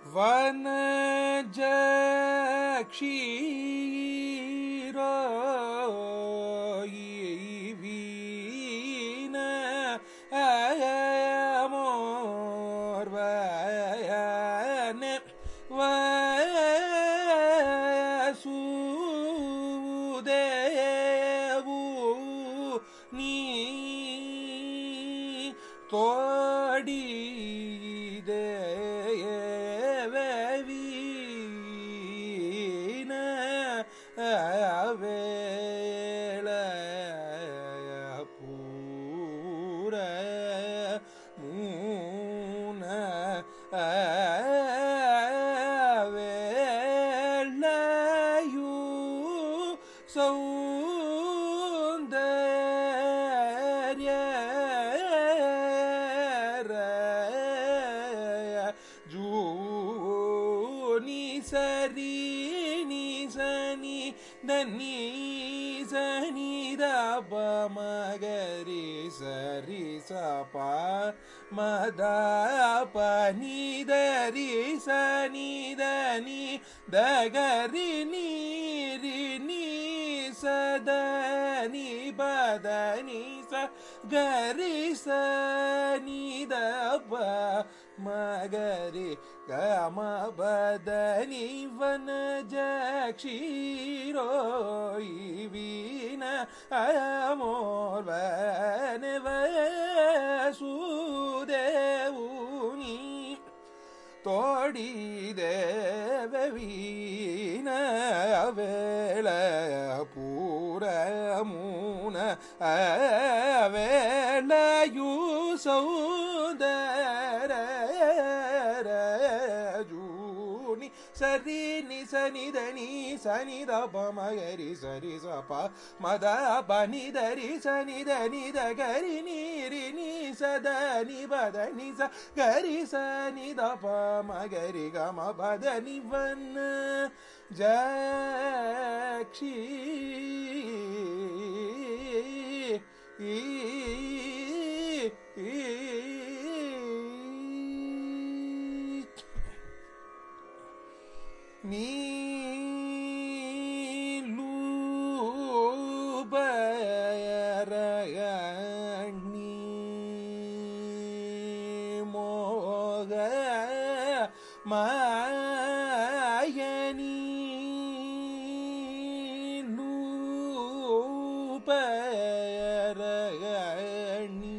வனஜீரோவீன அயமோர்வன வசுதேவு நீ தோடி தேவீன வேள பூர மூன வேளையூ சௌந்தர்ய ஜூனி சரி நீ சனி தனி சனி தப மகரி சரி சபா மத பனிதரி சனி தனி தகரி நீரி நீ சதனி பதனி ச கரி சனி தப மகரி கம பதனி வன ஜீரோ வீண அமோர்வன சூதேவுனி தோடி தேவவீன வேள பூர மூன வேளையூ சௌதர ஜூனி சரி நி சனி தனி சனி தப மகரி சரி சப மத பனி தரி சனி தனி தகரி நீரி நீ சத நி பத நி ச கரி சனி தப மகரி கம பத நி வன் ஜக்ஷி நீலூபரகணி மோக மாயனி லூபரகணி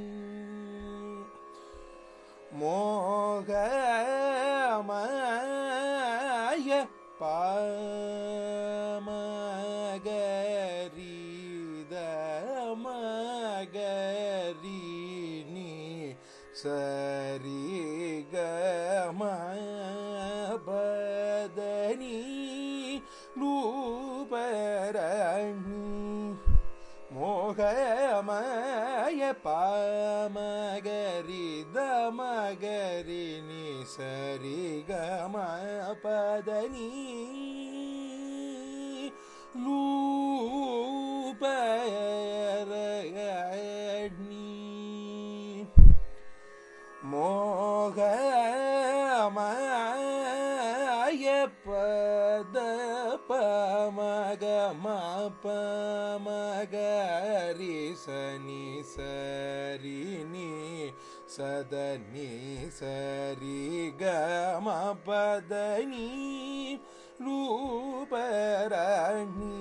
மோகமாய பாமகரீத மகரீனி சரிகம பதனி லூபரணி மோகமய பாமகரி தமகரி நி சரி கம பதனி லூபரணி மோகமய பத பமகம பமகரி சனி சரி நீ சதனி சரி கம பதனி ரூபரணி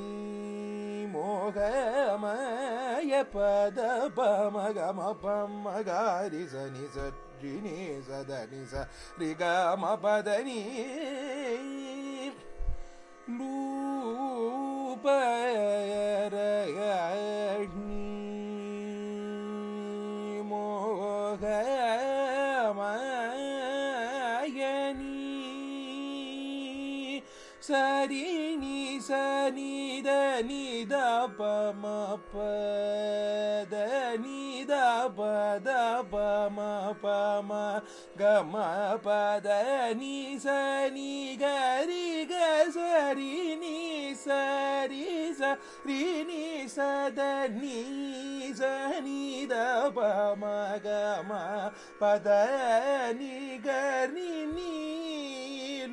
மோகமய பத பமகம பமகாரி சனி சற்றினி சதனி சரி கம பதனி லூபரணி மோகமயனி சரி நீ சனித நித பம பத நித பத பம பம கம பத நீ சனி கரி க சரி நீ சரி சரி நீ சத நீ சனி த பம கம பத நீ கரி நீ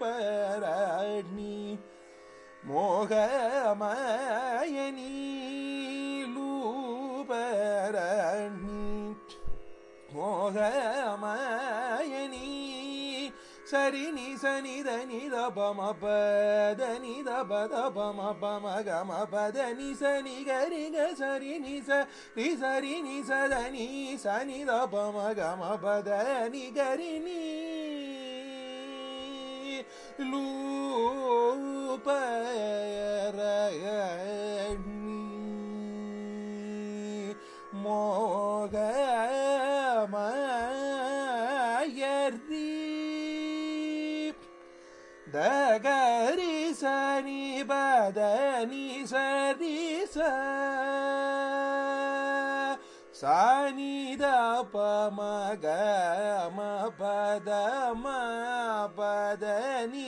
லூபரணி மோகமயனி லூபரணி மோகமயனி சரி நி சனி த நி த பம பத நி த பத பம பம கம பத நி ச நி கரி க சரி நி ச ரி சரி நி ச த நி ச நி த பம கம பத நி கரி நி லூபரணி மோகமயரி தகரி சனி பதனி சரி சானி த பமக ம பத ம பதனி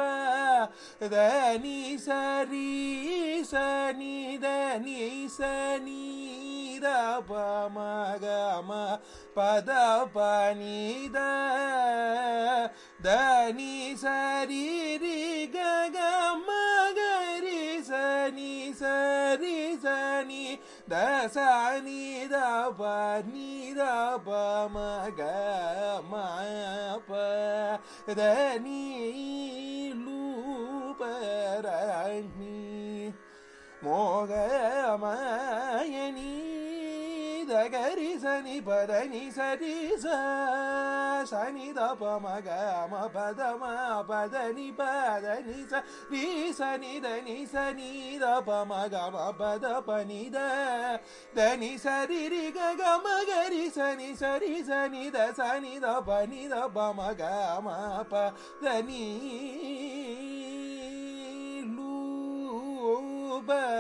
பதனி சரி சனி தனி சனி த பமக ம பத பனி த தனி சரி ரி க க ம கரி சனி சரி சனி த சனி த ப நீ த ப ம க ம ப த நீ லூ ப ர நீ மோகமயனி தகரி சனி பத நி சரி ச சனி த ப ம க ம பத ம பத நி பத நி ச ரி சனி த நி சனி த ப ம க ம பத ப நி த த நி சரி ரி க க ம க ரி சனி சரி சனி த சனி த ப நி த ப ம க ம ப த நி லூ ப